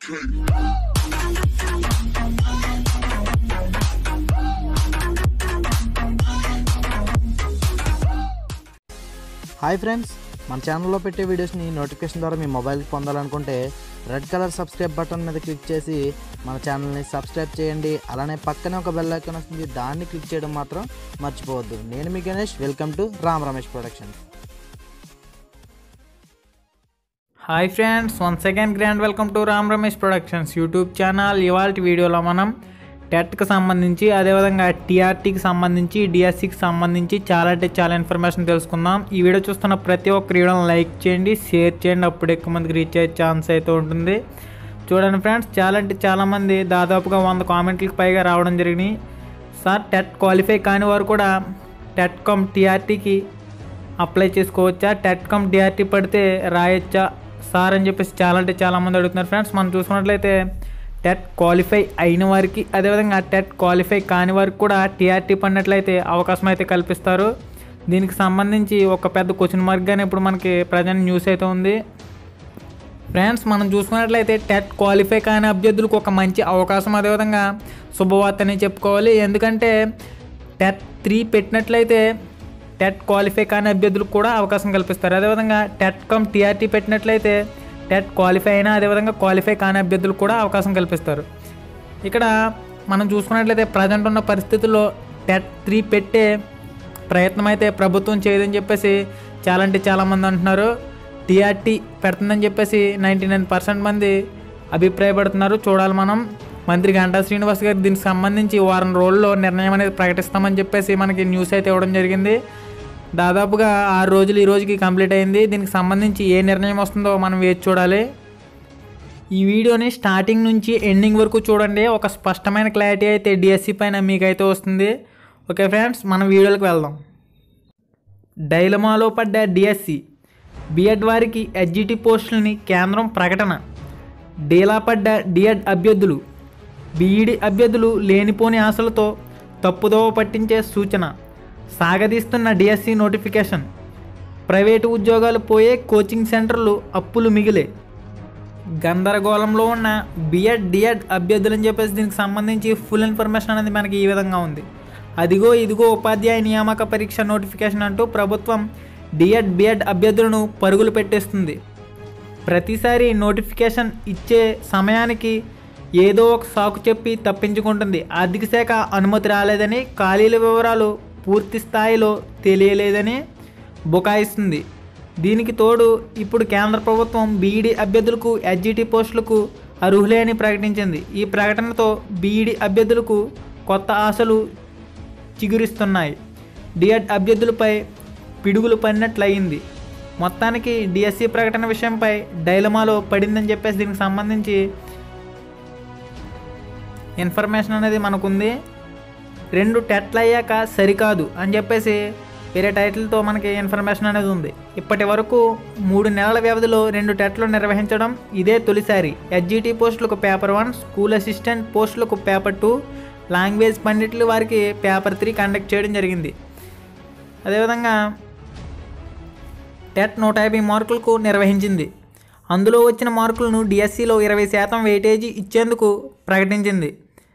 Hi friends మన ఛానల్లో పెట్టే వీడియోస్ని నోటిఫికేషన్ ద్వారా మీ మొబైల్కి పొందాలనుకుంటే రెడ్ కలర్ సబ్స్క్రైబ్ బటన్ మీద క్లిక్ చేసి మన ఛానల్ని సబ్స్క్రైబ్ చేయండి అలానే పక్కనే ఒక బెల్ ఐకాన్ వస్తుంది దాన్ని క్లిక్ చేయడం మాత్రం మర్చిపోవద్దు నేను మీ Ganesh welcome to Ram Ramesh productions hi friends once again grand welcome to Ram Ramesh productions YouTube channel ఇవాళ వీడియోలో మనం టెట్కి సంబంధించి అదేవిధంగా టీఆర్టీకి సంబంధించి డిఎస్సికి సంబంధించి చాలా అంటే చాలా ఇన్ఫర్మేషన్ తెలుసుకుందాం ఈ వీడియో చూస్తున్న ప్రతి ఒక్క వీడియోని లైక్ చేయండి షేర్ చేయండి అప్పుడు ఎక్కువ మందికి రీచ్ అయ్యే ఛాన్స్ అయితే ఉంటుంది చూడండి ఫ్రెండ్స్ చాలా అంటే చాలామంది దాదాపుగా వంద కామెంట్లకు పైగా రావడం జరిగినాయి సార్ టెట్ క్వాలిఫై కాని వారు కూడా టెట్ కమ్ టీఆర్టీకి అప్లై చేసుకోవచ్చా టెట్ కమ్ డిఆర్టీ పడితే రాయొచ్చా సార్ అని చెప్పేసి చాలా అంటే చాలామంది అడుగుతున్నారు ఫ్రెండ్స్ మనం చూసుకున్నట్లయితే టెట్ క్వాలిఫై అయిన వారికి అదేవిధంగా టెట్ క్వాలిఫై కాని వారికి కూడా టీఆర్టీ పడినట్లయితే అవకాశం అయితే కల్పిస్తారు దీనికి సంబంధించి ఒక పెద్ద క్వశ్చన్ మార్క్గానే ఇప్పుడు మనకి ప్రజెంట్ న్యూస్ అయితే ఉంది ఫ్రెండ్స్ మనం చూసుకున్నట్లయితే టెట్ క్వాలిఫై కాని అభ్యర్థులకు ఒక మంచి అవకాశం అదేవిధంగా శుభవార్తని చెప్పుకోవాలి ఎందుకంటే టెట్ త్రీ పెట్టినట్లయితే టెట్ క్వాలిఫై కాని అభ్యర్థులకు కూడా అవకాశం కల్పిస్తారు అదేవిధంగా టెట్ కమ్ టీఆర్టీ పెట్టినట్లయితే టెట్ క్వాలిఫై అయినా అదేవిధంగా క్వాలిఫై కాని అభ్యర్థులకు కూడా అవకాశం కల్పిస్తారు ఇక్కడ మనం చూసుకున్నట్లయితే ప్రజెంట్ ఉన్న పరిస్థితుల్లో టెట్ త్రీ పెట్టే ప్రయత్నం అయితే ప్రభుత్వం చేయదని చెప్పేసి చాలా అంటే చాలామంది అంటున్నారు టీఆర్టీ పెడుతుందని చెప్పేసి నైంటీ నైన్ పర్సెంట్ మంది అభిప్రాయపడుతున్నారు చూడాలి మనం మంత్రి గంటా శ్రీనివాస్ గారు దీనికి సంబంధించి వారం రోజుల్లో నిర్ణయం అనేది ప్రకటిస్తామని చెప్పేసి మనకి న్యూస్ అయితే ఇవ్వడం జరిగింది దాదాపుగా ఆరు రోజులు ఈ రోజుకి కంప్లీట్ అయింది దీనికి సంబంధించి ఏ నిర్ణయం వస్తుందో మనం వేచి చూడాలి ఈ వీడియోని స్టార్టింగ్ నుంచి ఎండింగ్ వరకు చూడండి ఒక స్పష్టమైన క్లారిటీ అయితే డిఎస్సి పైన మీకైతే వస్తుంది ఓకే ఫ్రెండ్స్ మనం వీడియోలకు వెళ్దాం డైలమాలో పడ్డ డిఎస్సి బిఎడ్ వారికి ఎడ్జిటి పోస్టులని కేంద్రం ప్రకటన డీలా పడ్డ డిఎడ్ అభ్యర్థులు బీఈడి అభ్యర్థులు లేనిపోని ఆశలతో తప్పుదోవ పట్టించే సూచన సాగదీస్తున్న డిఎస్సి నోటిఫికేషన్ ప్రైవేటు ఉద్యోగాలు పోయే కోచింగ్ సెంటర్లు అప్పులు మిగిలే గందరగోళంలో ఉన్న బిఎడ్ డిఎడ్ అభ్యర్థులని చెప్పేసి దీనికి సంబంధించి ఫుల్ ఇన్ఫర్మేషన్ అనేది మనకి ఈ విధంగా ఉంది అదిగో ఇదిగో ఉపాధ్యాయ నియామక పరీక్ష నోటిఫికేషన్ అంటూ ప్రభుత్వం డిఎడ్ బిఎడ్ అభ్యర్థులను పరుగులు పెట్టేస్తుంది ప్రతిసారి నోటిఫికేషన్ ఇచ్చే సమయానికి ఏదో ఒక సాకు చెప్పి తప్పించుకుంటుంది ఆర్థిక శాఖ అనుమతి రాలేదని ఖాళీల వివరాలు పూర్తి స్థాయిలో తెలియలేదని బుకాయిస్తుంది దీనికి తోడు ఇప్పుడు కేంద్ర ప్రభుత్వం బీఈడి అభ్యర్థులకు ఎస్జిటి పోస్టులకు అర్హులే అని ప్రకటించింది ఈ ప్రకటనతో బీఈడి అభ్యర్థులకు కొత్త ఆశలు చిగురిస్తున్నాయి డిఎడ్ అభ్యర్థులపై పిడుగులు పడినట్లయింది మొత్తానికి డిఎస్సి ప్రకటన విషయంపై డైలమాలో పడిందని చెప్పేసి దీనికి సంబంధించి ఇన్ఫర్మేషన్ అనేది మనకుంది రెండు టెట్లు అయ్యాక సరికాదు అని చెప్పేసి వేరే టైటిల్తో మనకి ఇన్ఫర్మేషన్ అనేది ఉంది ఇప్పటి వరకు మూడు నెలల వ్యవధిలో రెండు టెట్లు నిర్వహించడం ఇదే తొలిసారి ఎస్జిటి పోస్టులకు పేపర్ వన్ స్కూల్ అసిస్టెంట్ పోస్టులకు పేపర్ టూ లాంగ్వేజ్ పండిట్లు వారికి పేపర్ త్రీ కండక్ట్ చేయడం జరిగింది అదేవిధంగా టెట్ నూట యాభై మార్కులకు నిర్వహించింది అందులో వచ్చిన మార్కులను డిఎస్సిలో ఇరవై శాతం వెయిటేజీ ఇచ్చేందుకు ప్రకటించింది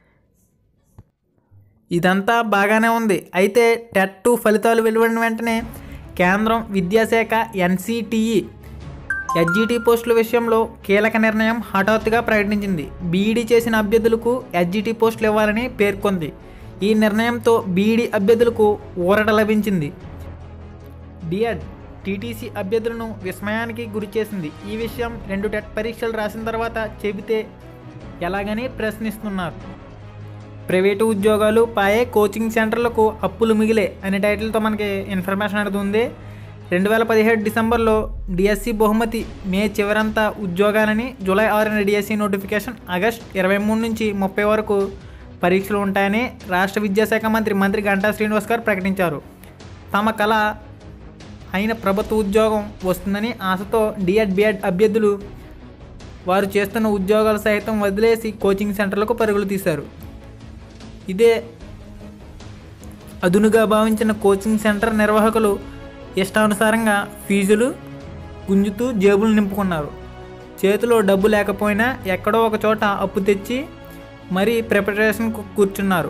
ఇదంతా బాగానే ఉంది అయితే టెట్ టూ ఫలితాలు వెలువడిన వెంటనే కేంద్రం విద్యాశాఖ ఎన్సిటిఈ ఎస్జిటి పోస్టుల విషయంలో కీలక నిర్ణయం హఠాత్తుగా ప్రకటించింది బీఈడీ చేసిన అభ్యర్థులకు ఎస్జిటి పోస్టులు ఇవ్వాలని పేర్కొంది ఈ నిర్ణయంతో బీఈడీ అభ్యర్థులకు ఊరట లభించింది డిఎడ్ టీటీసీ అభ్యర్థులను విస్మయానికి గురిచేసింది ఈ విషయం రెండు టెట్ పరీక్షలు రాసిన తర్వాత చెబితే ఎలాగని ప్రశ్నిస్తున్నారు ప్రైవేటు ఉద్యోగాలు పాయే కోచింగ్ సెంటర్లకు అప్పులు మిగిలే అనే టైటిల్తో మనకి ఇన్ఫర్మేషన్ అనేది ఉంది రెండు వేల పదిహేడు డిసెంబర్లో డిఎస్సి బహుమతి మే చివరంతా ఉద్యోగాలని జూలై ఆరున డిఎస్సి నోటిఫికేషన్ ఆగస్ట్ ఇరవై మూడు నుంచి ముప్పై వరకు పరీక్షలు ఉంటాయని రాష్ట్ర విద్యాశాఖ మంత్రి మంత్రి గంటా శ్రీనివాస్ గారు ప్రకటించారు తమ కళ అయిన ప్రభుత్వ ఉద్యోగం వస్తుందని ఆశతో డిఎడ్ బిఎడ్ అభ్యర్థులు వారు చేస్తున్న ఉద్యోగాలు సైతం వదిలేసి కోచింగ్ సెంటర్లకు పరుగులు తీశారు ఇదే అదునుగా భావించిన కోచింగ్ సెంటర్ నిర్వాహకులు ఇష్టానుసారంగా ఫీజులు గుంజుతూ జేబులు నింపుకున్నారు చేతిలో డబ్బు లేకపోయినా ఎక్కడో ఒక చోట అప్పు తెచ్చి మరీ ప్రిపరేషన్కు కూర్చున్నారు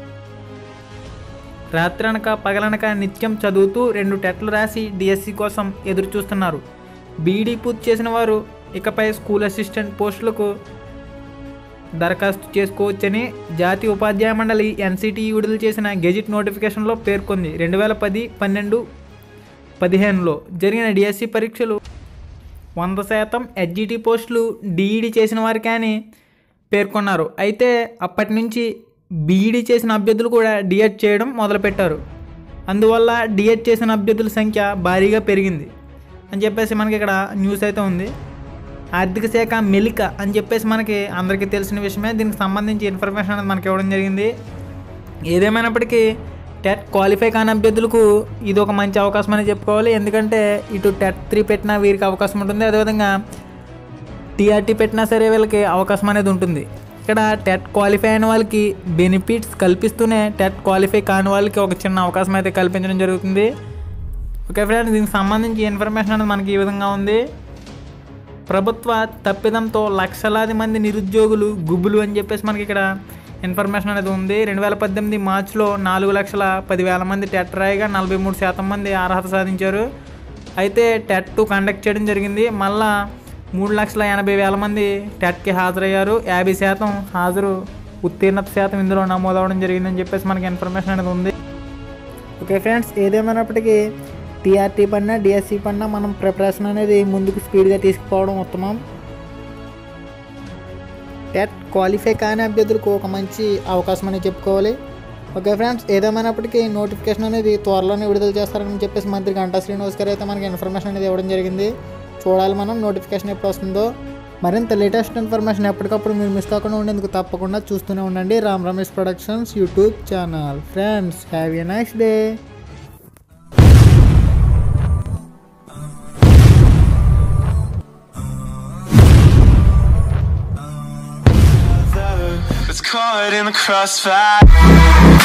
రాత్రనక పగలనక నిత్యం చదువుతూ రెండు టెట్లు రాసి డిఎస్సి కోసం ఎదురు చూస్తున్నారు బీఈడీ పూర్తి చేసిన వారు ఇకపై స్కూల్ అసిస్టెంట్ పోస్టులకు దరఖాస్తు చేసుకోవచ్చని జాతీయ ఉపాధ్యాయ మండలి ఎన్సిటి విడుదల చేసిన గెజిట్ నోటిఫికేషన్లో పేర్కొంది రెండు వేల పది పన్నెండు పదిహేనులో జరిగిన డిఎస్సి పరీక్షలు వంద శాతం హెచ్జిటి పోస్టులు డిఈడి చేసిన వారికి అని పేర్కొన్నారు అయితే అప్పటి నుంచి బీఈడి చేసిన అభ్యర్థులు కూడా డిఎడ్ చేయడం మొదలుపెట్టారు అందువల్ల డిఎడ్ చేసిన అభ్యర్థుల సంఖ్య భారీగా పెరిగింది అని చెప్పేసి మనకి ఇక్కడ న్యూస్ అయితే ఉంది ఆర్థిక శాఖ మెలిక అని చెప్పేసి మనకి అందరికీ తెలిసిన విషయమే దీనికి సంబంధించి ఇన్ఫర్మేషన్ అనేది మనకి ఇవ్వడం జరిగింది ఏదేమైనప్పటికీ టెట్ క్వాలిఫై కాని అభ్యర్థులకు ఇది ఒక మంచి అవకాశం అని చెప్పుకోవాలి ఎందుకంటే ఇటు టెట్ త్రీ పెట్టినా వీరికి అవకాశం ఉంటుంది అదేవిధంగా టీఆర్టీ పెట్టినా సరే వీళ్ళకి అవకాశం అనేది ఉంటుంది ఇక్కడ టెట్ క్వాలిఫై అయిన వాళ్ళకి బెనిఫిట్స్ కల్పిస్తూనే టెట్ క్వాలిఫై కాని వాళ్ళకి ఒక చిన్న అవకాశం అయితే కల్పించడం జరుగుతుంది ఓకే ఫ్రెండ్స్ దీనికి సంబంధించి ఇన్ఫర్మేషన్ అనేది మనకి ఈ విధంగా ఉంది ప్రభుత్వ తప్పిదంతో లక్షలాది మంది నిరుద్యోగులు గుబ్బులు అని చెప్పేసి మనకి ఇక్కడ ఇన్ఫర్మేషన్ అనేది ఉంది రెండు వేల పద్దెనిమిది మార్చిలో నాలుగు లక్షల పదివేల మంది టెట్ రాయిగా నలభై మూడు శాతం మంది అర్హత సాధించారు అయితే టెట్ టూ కండక్ట్ చేయడం జరిగింది మళ్ళా మూడు లక్షల ఎనభై వేల మంది టెట్కి హాజరయ్యారు యాభై శాతం హాజరు ఉత్తీర్ణత శాతం ఇందులో నమోదవడం జరిగిందని చెప్పేసి మనకి ఇన్ఫర్మేషన్ అనేది ఉంది ఓకే ఫ్రెండ్స్ ఏదేమైనప్పటికీ టీఆర్టీ పడినా డిఎస్సి పడినా మనం ప్రిపరేషన్ అనేది ముందుకు స్పీడ్గా తీసుకుపోవడం ఉత్తమం టెట్ క్వాలిఫై కాని అభ్యర్థులకు ఒక మంచి అవకాశం అని చెప్పుకోవాలి ఓకే ఫ్రెండ్స్ ఏదేమైనప్పటికీ నోటిఫికేషన్ అనేది త్వరలోనే విడుదల చేస్తారని చెప్పేసి మంత్రి గంటా శ్రీనివాస్ గారు అయితే మనకి ఇన్ఫర్మేషన్ అనేది ఇవ్వడం జరిగింది చూడాలి మనం నోటిఫికేషన్ ఎప్పుడు వస్తుందో మరింత లేటెస్ట్ ఇన్ఫర్మేషన్ ఎప్పటికప్పుడు మీరు మిస్ కాకుండా ఉండేందుకు తప్పకుండా చూస్తూనే ఉండండి Ram Ramesh productions YouTube channel friends have a nice day It's caught in the crossfire.